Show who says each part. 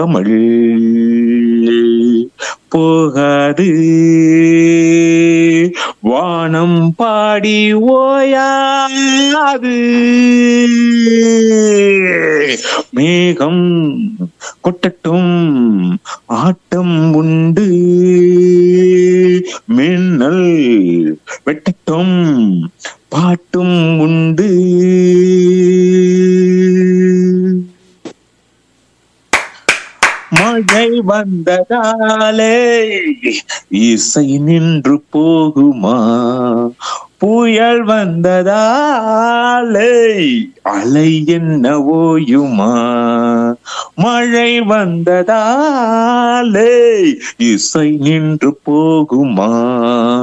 Speaker 1: தமிழ் போகாது வானம் பாடி ஓயாது மேகம் கொட்டட்டும் ஆட்டம் உண்டு மின்னல் வெட்டட்டும் பாட்டும் உண்டு மழை வந்ததாலே இசை நின்று போகுமா புயல் வந்ததாலே அலை என்ன ஓயுமா மழை வந்ததாலே இசை நின்று போகுமா